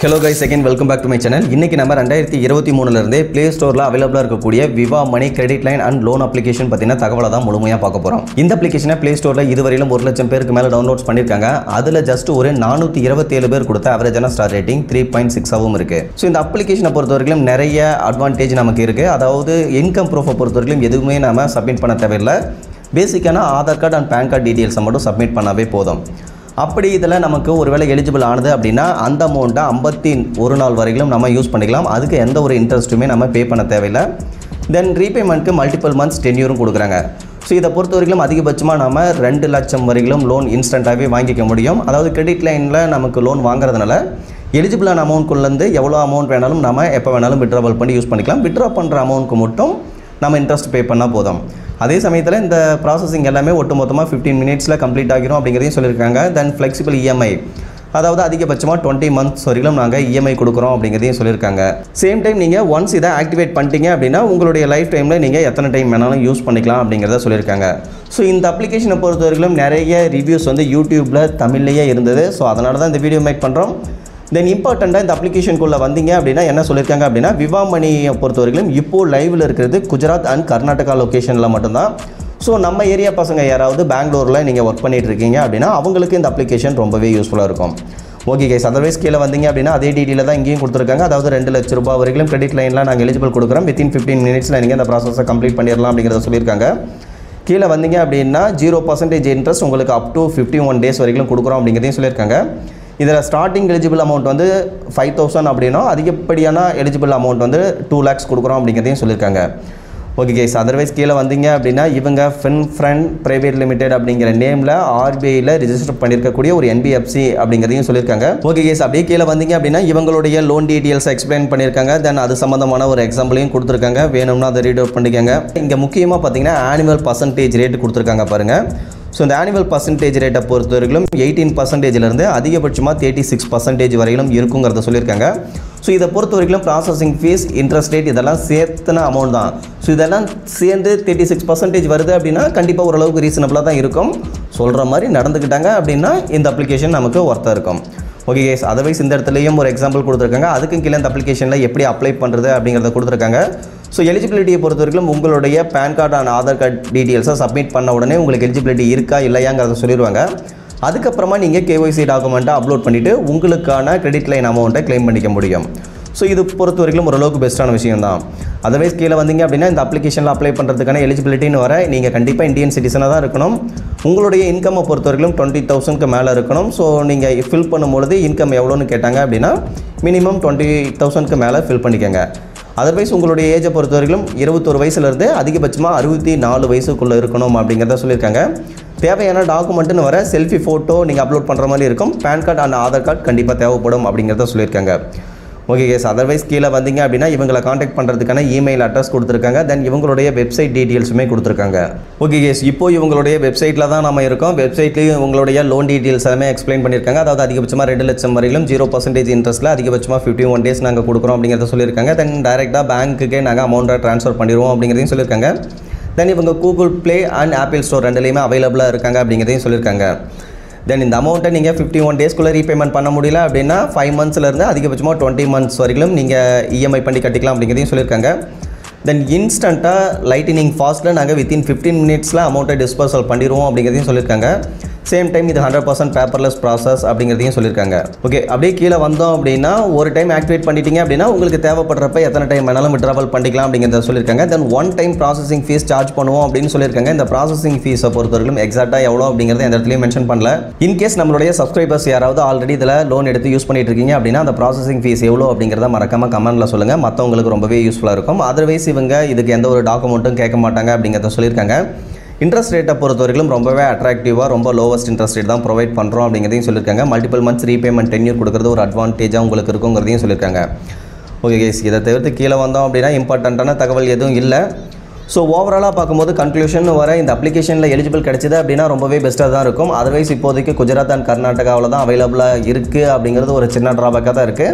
hello guys second welcome back to my channel இன்னைக்கு நம்ம ரெண்டாயிரத்தி இருபத்தி மூணுலேருந்தே ப்ளே ஸ்டோரில் அவைலபிளாக இருக்கக்கூடிய Viva money credit line and loan application பற்றின தகவலை தான் முழுமையாக பார்க்க போகிறோம் இந்த அப்ளிகேஷனை ப்ளே ஸ்டோரில் இதுவரையிலும் ஒரு லட்சம் பேருக்கு மேலே டவுன்லோட்ஸ் பண்ணியிருக்காங்க அதில் ஜஸ்ட் ஒரு நானூற்றி இருபத்தேழு பேர் கொடுத்த அவரேஜான ஸ்டார் ரேட்டிங் த்ரீ பாயிண்ட் சிக்ஸாகவும் இருக்குது ஸோ இந்த அப்ளிகேஷனை பொறுத்த வரைக்கும் நிறைய அட்வான்டேஜ் நமக்கு இருக்குது அதாவது இன்கம் ப்ரூஃபை பொறுத்த வரைக்கும் எதுவுமே நம்ம சப்மிட் பண்ண தேவையில்லை பேசிக்கான Aadhaar card and PAN card டீட்டெயில்ஸை மட்டும் சப்மிட் பண்ணாவே போதும் அப்படி இதில் நமக்கு ஒருவேளை எலிஜிபிள் ஆனது அப்படின்னா அந்த அமௌண்ட்டை ஐம்பத்தி ஒரு நாள் வரைக்கும் நம்ம யூஸ் பண்ணிக்கலாம் அதுக்கு எந்த ஒரு இன்ட்ரெஸ்ட்டுமே நம்ம பே பண்ண தேவையில்லை தென் ரீபேமெண்ட்க்கு மல்டிபிள் மந்த்ஸ் டென்யூரும் கொடுக்குறாங்க ஸோ இதை பொறுத்த வரைக்கும் அதிகபட்சமாக நம்ம ரெண்டு லட்சம் வரைக்கும் லோன் இன்ஸ்டண்ட்டாகவே வாங்கிக்க முடியும் அதாவது கிரெடிட் லைனில் நமக்கு லோன் வாங்குறதுனால எலிஜிபிளான அமௌண்ட்குள்ளேருந்து எவ்வளோ அமௌண்ட் வேணாலும் நம்ம எப்போ வேணாலும் விட்ராவல் பண்ணி யூஸ் பண்ணிக்கலாம் விட்ரா பண்ணுற அமௌண்ட்க்கு மட்டும் நம்ம இன்ட்ரெஸ்ட் பே பண்ணால் போதும் அதே சமயத்தில் இந்த ப்ராசஸிங் எல்லாமே ஒட்டுமொத்தமாக ஃபிஃப்டீன் மினிட்ஸில் கம்ப்ளீட் ஆகிரும் அப்படிங்கிறதையும் சொல்லியிருக்காங்க தென் ஃப்ளெக்சிபிள் இஎம்ஐ அதாவது அதிகபட்சமாக டுவெண்ட்டி மந்த்ஸ் வரைக்கும் நாங்கள் இஎம்ஐ கொடுக்குறோம் அப்படிங்கிறதையும் சொல்லியிருக்காங்க சேம் டைம் நீங்கள் ஒன்ஸ் இதை ஆக்டிவேட் பண்ணிட்டீங்க அப்படின்னா உங்களுடைய லைஃப் டைமில் நீங்கள் எத்தனை டைம் வேணாலும் யூஸ் பண்ணிக்கலாம் அப்படிங்கிறத சொல்லியிருக்காங்க ஸோ இந்த அப்ளிகேஷனை பொறுத்த வரைக்கும் நிறைய ரிவ்யூஸ் வந்து யூடியூப்பில் தமிழ்லேயே இருந்தது ஸோ அதனால தான் இந்த வீடியோ மேக் பண்ணுறோம் தென் இம்பார்ட்டண்ட்டாக இந்த அப்ளிகேஷனுக்குள்ளே வந்தீங்க அப்படின்னா என்ன சொல்லியிருக்காங்க அப்படின்னா விவா மணியை பொறுத்த வரைக்கும் இப்போது லைவில் இருக்கிறது குஜராத் அண்ட் கர்நாடகா லொக்கேஷனில் மட்டும்தான் ஸோ நம்ம ஏரியா பசங்க யாராவது பெங்களூரில் நீங்கள் ஒர்க் பண்ணிட்டு இருக்கீங்க அப்படின்னா அவங்களுக்கு இந்த அப்ளிகேஷன் ரொம்பவே யூஸ்ஃபுல்லாக இருக்கும் ஓகே கைஸ் அதர்வைஸ் கீழே வந்தீங்க அப்படின்னா அதே டீட்டெயில் தான் இங்கேயும் கொடுத்துருக்காங்க அதாவது ரெண்டு லட்ச ரூபாய் வரைக்கும் கிரெடிட் லைனில் நாங்கள் எலிஜிபிள் கொடுக்குறோம் வித்தின் ஃபிஃப்டீன் மினிட்ஸில் நீங்கள் இந்த ப்ராசஸை கம்ப்ளீட் பண்ணிடலாம் அப்படிங்கிறத சொல்லியிருக்காங்க கீழே வந்தீங்க அப்படின்னா ஜீரோ பர்சன்டேஜ் இன்ட்ரெஸ்ட் உங்களுக்கு up to fifty one days வரைக்கும் கொடுக்குறோம் அப்படிங்கிறதையும் சொல்லியிருக்காங்க இதில் ஸ்டார்டிங் எலிஜிபிள் அமௌண்ட் வந்து ஃபைவ் தௌசண்ட் அப்படின்னா அதிகப்படியான எலிஜிபிள் அமௌண்ட் வந்து டூ லேக்ஸ் கொடுக்குறோம் அப்படிங்கிறதையும் சொல்லியிருக்காங்க ஓகே கேஸ் அதர்வைஸ் கீழே வந்தீங்க அப்படின்னா இவங்க ஃபின் ஃப்ரெண்ட் ப்ரைவேட் லிமிடெட் அப்படிங்கிற நேமில் ஆர்பிஐயில் ரிஜிஸ்டர் பண்ணியிருக்கக்கூடிய ஒரு என்பிஎஃப்சி அப்படிங்கிறதையும் சொல்லியிருக்காங்க ஓகே கேஸ் அப்படியே கீழே வந்தீங்க அப்படின்னா இவங்களுடைய லோன் டீட்டெயில்ஸ் எக்ஸ்பிளைன் பண்ணியிருக்காங்க தென் அது சம்மந்தமான ஒரு எக்ஸாம்பிளையும் கொடுத்துருக்காங்க வேணும்னா அதை ரீட் அவுட் பண்ணிக்கோங்க இங்கே முக்கியமாக பார்த்தீங்கன்னா ஆனுவல் பர்சன்டேஜ் ரேட் கொடுத்துருக்காங்க பாருங்கள் ஸோ இந்த ஆனுவல் பர்சன்டேஜ் ரேட்டை பொறுத்த வரைக்கும் எயிட்டீன் பர்சன்டேஜ்லேருந்து அதிகபட்சமாக தேர்ட்டி சிக்ஸ் பர்சன்டேஜ் வரையிலும் இருக்குங்கிறத சொல்லியிருக்காங்க ஸோ இதை பொறுத்த வரைக்கும் ப்ராசஸிங் ஃபீஸ் இன்ட்ரெஸ்ட் ரேட் இதெல்லாம் சேர்த்துன அமௌண்ட் தான் ஸோ இதெல்லாம் சேர்ந்து தேர்ட்டி சிக்ஸ் பர்சன்டேஜ் வருது அப்படின்னா கண்டிப்பாக ஓரளவுக்கு ரீசனபிளாக தான் இருக்கும் சொல்கிற மாதிரி நடந்துக்கிட்டாங்க அப்படின்னா இந்த அப்ளிகேஷன் நமக்கு ஒர்த்தாக இருக்கும் ஓகே கேஸ் அதர்வைஸ் இந்த இடத்துலையும் ஒரு எக்ஸாம்பிள் கொடுத்துருக்காங்க அதுக்கும் கீழே இந்த அப்ளிகேஷனில் எப்படி அப்ளை பண்ணுறது அப்படிங்கிறத கொடுத்துருக்காங்க ஸோ எலிஜிபிலிட்டியை பொறுத்த வரைக்கும் உங்களுடைய PAN card and Aadhaar card டீட்டெயில்ஸை சப்மிட் பண்ண உடனே உங்களுக்கு எலிஜிபிலிட்டி இருக்கா இல்லையாங்கிறத சொல்லிடுவாங்க அதுக்கப்புறமா நீங்கள் கேஒய்சி டாக்குமெண்ட்டை அப்லோட் பண்ணிவிட்டு உங்களுக்கான கிரெடிட் லைன் அமௌண்ட்டை க்ளைம் பண்ணிக்க முடியும் ஸோ இது பொறுத்த வரைக்கும் ஓரளவுக்கு பெஸ்ட்டான விஷயம் தான் அதர்வைஸ் கீழே வந்தீங்க அப்படின்னா இந்த அப்ளிகேஷனில் அப்ளை பண்ணுறதுக்கான எலிஜிபிலிட்டின்னு வர நீங்கள் கண்டிப்பாக இந்தியன் சிட்டிசனாக தான் இருக்கணும் உங்களுடைய இன்கம்மை பொறுத்த வரைக்கும் டுவெண்ட்டி தௌசண்ட்க்கு மேலே இருக்கணும் ஸோ நீங்கள் ஃபில் பண்ணும்பொழுது இன்கம் எவ்வளோன்னு கேட்டாங்க அப்படின்னா மினிமம் டுவெண்ட்டி தௌசண்ட்க்கு மேலே ஃபில் பண்ணிக்கோங்க அதர்வைஸ் உங்களுடைய ஏஜை பொறுத்த வரைக்கும் இருபத்தொரு வயசுலேருந்து அதிகபட்சமாக அறுபத்தி நாலு வயசுக்குள்ளே இருக்கணும் அப்படிங்கிறத சொல்லியிருக்காங்க தேவையான டாக்குமெண்ட்டுன்னு வர செல்ஃபி ஃபோட்டோ நீங்கள் அப்லோட் பண்ணுற மாதிரி இருக்கும் PAN card and Aadhaar card கண்டிப்பாக தேவைப்படும் அப்படிங்கிறத சொல்லியிருக்காங்க ஓகே கேஸ் அதர்வைஸ் கீழே வந்தீங்க அப்படின்னா இவங்களை காண்டாக்ட் பண்ணுறதுக்கான இமெயில் அட்ரஸ் கொடுத்துருக்காங்க தென் இவங்களுடைய வெப்சைட் டீட்டெயில்ஸுமே கொடுத்துருக்காங்க ஓகே கேஸ் இப்போ இவங்களுடைய வெப்சைட்டில் தான் நம்ம இருக்கோம் வெப்சைட்லேயும் இவங்களுடைய லோன் டீட்டெயில்ஸ் எல்லாமே எக்ஸ்பிளைன் பண்ணியிருக்காங்க அதாவது அதிகபட்சமாக ரெண்டு லட்சம் வரையிலும் ஜீரோ பர்சன்டேஜ் இன்ட்ரெஸ்ட்டில் அதிகபட்சமாக ஃபிஃப்டி ஒன் டேஸ் நாங்கள் கொடுக்குறோம் அப்படிங்கிறத சொல்லியிருக்காங்க தென் டேரெக்டாக பேங்க்குக்கே நாங்கள் அமௌண்ட்டை ட்ரான்ஸ்ஃபர் பண்ணிடுவோம் அப்படிங்கிறதையும் சொல்லியிருக்காங்க தென் இவங்க Google play and Apple store ரெண்டுலேயுமே அவைலபிளாக இருக்காங்க அப்படிங்கிறதையும் சொல்லியிருக்காங்க தென் இந்த அமௌண்ட்டை நீங்கள் ஃபிஃப்டி ஒன் டேஸ்க்குள்ளே ரீபேமெண்ட் பண்ண முடியல அப்படின்னா ஃபைவ் மந்த்ஸ்லேருந்து அதிகபட்சமாக டுவெண்ட்டி மந்த்ஸ் வரைக்கும் நீங்கள் இஎம்ஐ பண்ணி கட்டிக்கலாம் அப்படிங்கிறதையும் சொல்லியிருக்காங்க தென் இன்ஸ்டண்ட்டாக லைட்டினிங் ஃபாஸ்ட்டில் நாங்கள் வித்தின் ஃபிஃப்டீன் மினிட்ஸில் அமௌண்ட்டை டிஸ்பர்சல் பண்ணிடுவோம் அப்படிங்கிறதையும் சொல்லியிருக்காங்க சேம் டைம் இது ஹண்ட்ரட் பர்சன்ட் பேப்பர்லெஸ் ப்ராசஸ் அப்படிங்கிறதையும் சொல்லியிருக்காங்க ஓகே அப்படியே கீழே வந்தோம் அப்படின்னா ஒரு டைம் ஆக்டிவேட் பண்ணிட்டீங்க அப்படின்னா உங்களுக்கு தேவைப்படுறப்ப எத்தனை டைம் வேணாலும் விட்ராவல் பண்ணிக்கலாம் அப்படிங்கிறத சொல்லியிருக்காங்க then one time processing fees charge பண்ணுவோம் அப்படின்னு சொல்லியிருக்காங்க இந்த ப்ராசஸிங் ஃபீஸை பொறுத்தவரைக்கும் எக்ஸாக்டாக எவ்வளோ அப்படிங்கிறத எந்த இடத்துலையும் மென்ஷன் பண்ணல இன்கேஸ் நம்மளுடைய சப்ஸ்கிரைபர்ஸ் யாராவது ஆல்ரெடி இதில் லோன் எடுத்து யூஸ் பண்ணிட்டு இருக்கீங்க அப்படின்னா அந்த ப்ராசஸிங் ஃபீஸ் எவ்வளோ அப்படிங்கிறத மறக்காம கமெண்ட்டில் சொல்லுங்கள் மற்றவங்களுக்கு ரொம்பவே யூஸ்ஃபுல்லாக இருக்கும் அதர்வைஸ் இவங்க இதுக்கு எந்த ஒரு டாக்குமெண்ட்டும் கேட்க மாட்டாங்க அப்படிங்கிறத சொல்லியிருக்காங்க இன்ட்ரெஸ்ட் ரேட்டை பொறுத்த வரைக்கும் ரொம்பவே அட்ராக்டிவாக ரொம்ப லோவஸ்ட் இன்ட்ரெஸ்ட் ரேட் தான் ப்ரொவைட் பண்ணுறோம் அப்படிங்கிறதையும் சொல்லியிருக்காங்க மல்டிபிள் மந்த்ஸ் ரீபேமெண்ட் டென்யூர் கொடுக்குறது ஒரு அட்வான்டேஜாக உங்களுக்கு இருக்குங்கிறதையும் சொல்லியிருக்காங்க ஓகே கேஸ் இதை தவிர்த்து கீழே வந்தோம் அப்படின்னா இம்பார்ட்டண்ட்டான தகவல் எதுவும் இல்லை ஸோ ஓவராலாக பார்க்கும்போது கன்க்ளூஷன் வர இந்த அப்ளிகேஷனில் எலிஜிபிள் கிடைச்சது அப்படின்னா ரொம்பவே பெஸ்ட்டாக தான் இருக்கும் அதர்வைஸ் இப்போதைக்கு குஜராத் அண்ட் கர்நாடகாவில் தான் அவைலபிளாக இருக்குது அப்படிங்கிறது ஒரு சின்ன ட்ராபேக்காக தான் இருக்குது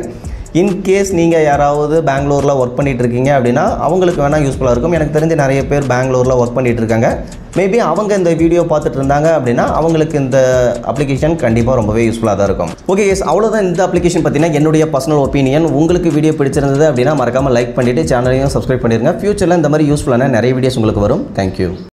இன்கேஸ் நீங்கள் யாராவது பெங்களூரில் ஒர்க் பண்ணிட்டு இருக்கீங்க அப்படின்னா அவங்களுக்கு வேணால் யூஸ்ஃபுல்லாக இருக்கும் எனக்கு தெரிஞ்சு நிறைய பேர் பெங்களூரில் ஒர்க் பண்ணிட்டு இருக்காங்க மேபி அவங்க இந்த வீடியோ பார்த்துட்டு இருந்தாங்க அப்படின்னா அவங்களுக்கு இந்த அப்ளிகேஷன் கண்டிப்பாக ரொம்பவே யூஸ்ஃபுல்லாக தான் இருக்கும் ஓகே எஸ் அவ்வளோதான் இந்த அப்ளிகேஷன் பார்த்தீங்கன்னா என்னுடைய பர்சனல் ஒப்பீனியன் உங்களுக்கு வீடியோ பிடிச்சிருந்தது அப்படின்னா மறக்காமல் லைக் பண்ணிவிட்டு சேனலையும் சப்ஸ்கிரைப் பண்ணிடுங்க ஃபியூச்சரில் இந்த மாதிரி யூஸ்ஃபுல்லான நிறைய வீடியோஸ் உங்களுக்கு வரும் தேங்க்யூ